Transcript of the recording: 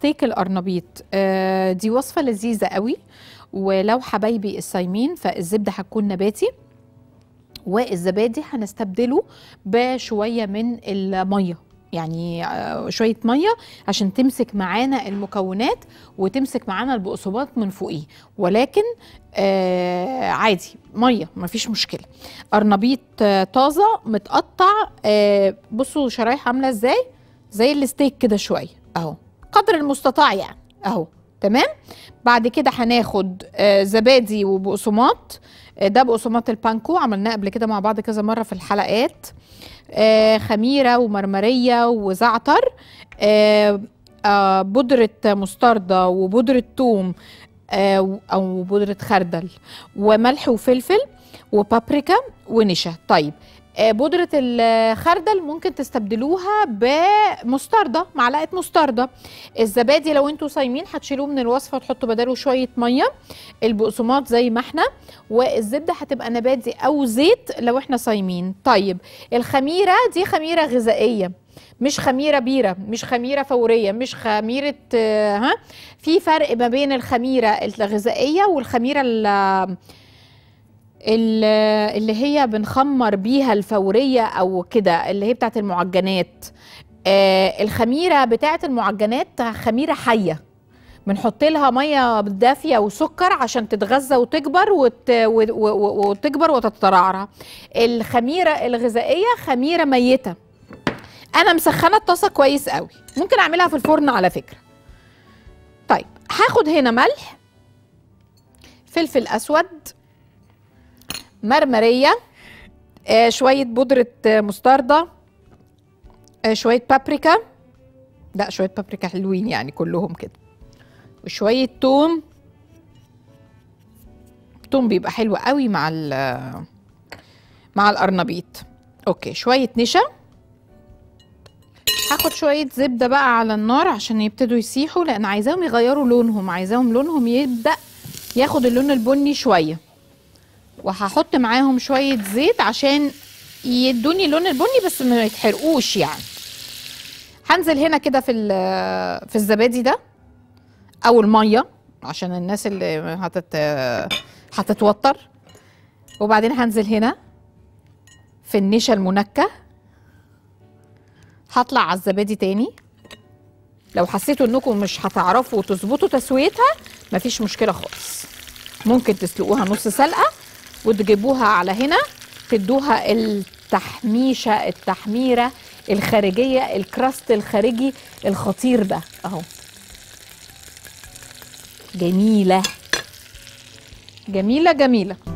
ستيك القرنبيط آه، دي وصفه لذيذه قوي ولو حبايبي الصايمين فالزبده هتكون نباتي والزبادي هنستبدله بشويه من الميه يعني آه، شويه ميه عشان تمسك معانا المكونات وتمسك معانا البقسماط من فوقيه ولكن آه عادي ميه مفيش مشكله قرنبيط آه طازه متقطع آه بصوا شرايح عامله ازاي زي الستيك كده شويه اهو قدر المستطاع يعني اهو تمام بعد كده هناخد آه زبادي وبقسماط آه ده بقسماط البانكو عملناه قبل كده مع بعض كذا مره في الحلقات آه خميره ومرمريه وزعتر آه آه بودره مستردة وبودره ثوم آه او بودره خردل وملح وفلفل وبابريكا ونشا طيب آه، بودرة الخردل ممكن تستبدلوها بمستردة معلقة مستردة الزبادي لو انتوا صايمين هتشيلوه من الوصفة وتحطوا بداله شوية مية البقسماط زي ما احنا والزبدة هتبقى نباتي او زيت لو احنا صايمين طيب الخميرة دي خميرة غذائية مش خميرة بيرة مش خميرة فورية مش خميرة آه، ها في فرق ما بين الخميرة الغذائية والخميرة ال- ال- اللي هي بنخمر بيها الفورية أو كده اللي هي بتاعت المعجنات آه الخميرة بتاعت المعجنات خميرة حية بنحط لها ميه دافيه وسكر عشان تتغذى وتكبر وت... و... و... و... وتكبر وتترعرع الخميره الغذائيه خميره ميته انا مسخنه الطاسه كويس قوي ممكن اعملها في الفرن على فكره طيب هاخد هنا ملح فلفل اسود مرمريه آه شويه بودره آه، مستردة آه شويه بابريكا لا شويه بابريكا حلوين يعني كلهم كده وشويه توم توم بيبقى حلو قوي مع ال- مع القرنبيط اوكي شويه نشا هاخد شويه زبده بقى على النار عشان يبتدوا يسيحوا لان عايزاهم يغيروا لونهم عايزاهم لونهم يبدا ياخد اللون البني شويه وهحط معاهم شويه زيت عشان يدوني اللون البني بس ما يتحرقوش يعني هنزل هنا كده في ال- في الزبادي ده او الميه عشان الناس اللي هتت هتتوتر وبعدين هنزل هنا في النشا المنكه هطلع على الزبادي تاني لو حسيتوا انكم مش هتعرفوا تظبطوا تسويتها مفيش مشكله خالص ممكن تسلقوها نص سلقه وتجيبوها على هنا تدوها التحميشه التحميره الخارجيه الكراست الخارجي الخطير ده اهو جميله جميله جميله